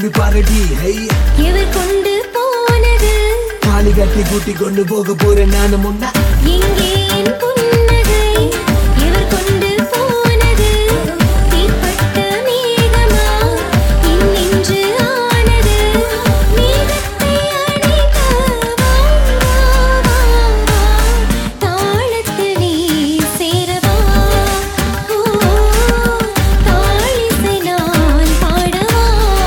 திரும்பி பாரடி ஹை எவர் கொண்டு போனது தாலி கட்டி கூட்டி கொண்டு போக போறேன் நானும் முன்னா எங்கே என் புன்னகை எவர் கொண்டு போனது தீப்பட்ட மேகமா இன்னின்று ஆனது மேகத்தை அணைக்க வா, வா, வா. தாளத்தில் நீ சேரவா ஓ, தாழிசை நான் பாடவா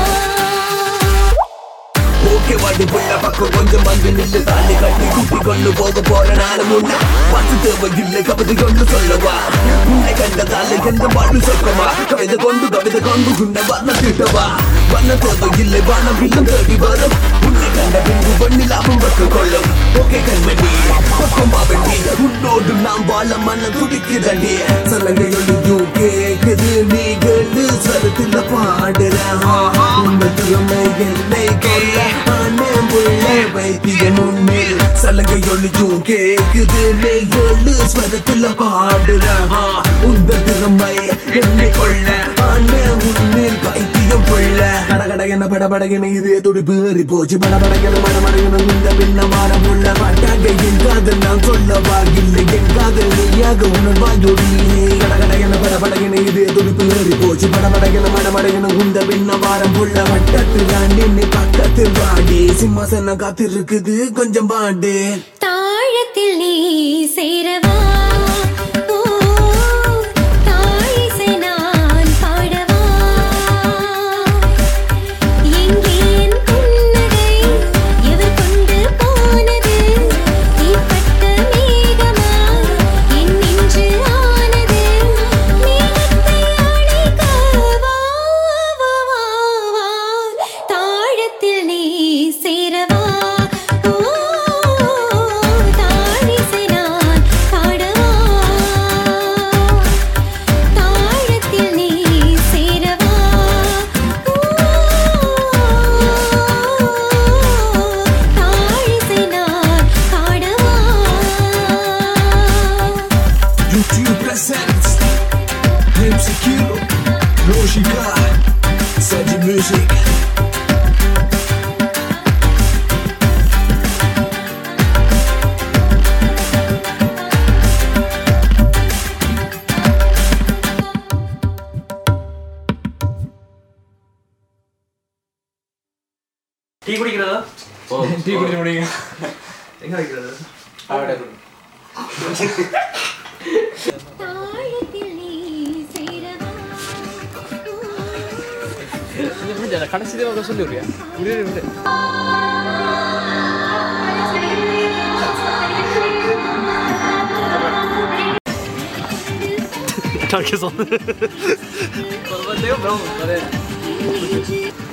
ஓகே வாடி புள்ள பக்கம் கொஞ்சம் வந்து நில்லு தாலி கட்டி கூட்டி கொண்டு போக போறேன் நானும் முன்னா பத்து தேவை இல்லை கவிதை கொண்டு சொல்லவா உன்னை கண்டதால எந்த பாட்டு சொக்கமா கவிதை கொண்டு கவிதை கொண்டு உன்னை வண்ண திட்டவா வண்ண தேவை இல்லை வானம் இல்லம் தேடி வரும் உன்னை கண்ட பின்பு பண்ணி லாபம் பட்டு கொள்ளும் ஓகே கண்மணி பக்கமா வெட்டி உன்னோடு நாம் வாழ மன துடிக்குதடி சலங்கையொழியும் கேக்குது நீ கேளு சரத்துல பாடுறேன் உன்னை திறமை என்னை கொல்ல அண்ணன் புள்ளை வைத்திய முன்னில் சலங்கையொழியும் கேக்குது நீ கேளு ஸ்வரத்துல பாடுறேன் உந்த திறமை என்னை கொள்ள அண்ணன் முன்னில் வைத்தியம் புள்ள கடகட என்ன படபட என இதே துடிப்பு ஏறி போச்சு படபட என மடமட என இந்த பின்ன மாற முள்ள மாட்டாங்க என் காதல் நான் சொல்லவா இல்லை என் காதல் நீயாக உணர்வா ஜோடி கடகட என படபட என இதே துடிப்பு ஏறி போச்சு படபட என மடமட என இந்த பின்ன வாரம் புள்ள வட்டத்தில் தாண்டி நீ பக்கத்தில் வாடி சிம்மாசனம் காத்திருக்குது கொஞ்சம் பாண்டு தாழத்தில் நீ சேரவா ஓ, தாழிசை நான் பாடவா எங்கே என் புன்னகை எவர் கொண்டு போனது தீப்பட்ட மேகமா என் நெஞ்சு ஆனது மேகத்தை அணைக்க வா, வா, வா, வா. தாழத்தில் நீ சேரவா ஓ, தாழிசை நான் பாடவா தாழத்தில் நீ சேரவா தாழிசை நான் பாடவா YouTube presents MCQ Logica Sadi Music tea குடிக்கிறதா டீ குடிச்சு முடியுங்க எங்க வைக்கிறது അവിടെ தாழத்தில் நீ சேரவா கடைசி தடவை சொல்லி விடுறியா விடு விடு 저기서 내가 뭐라고 말해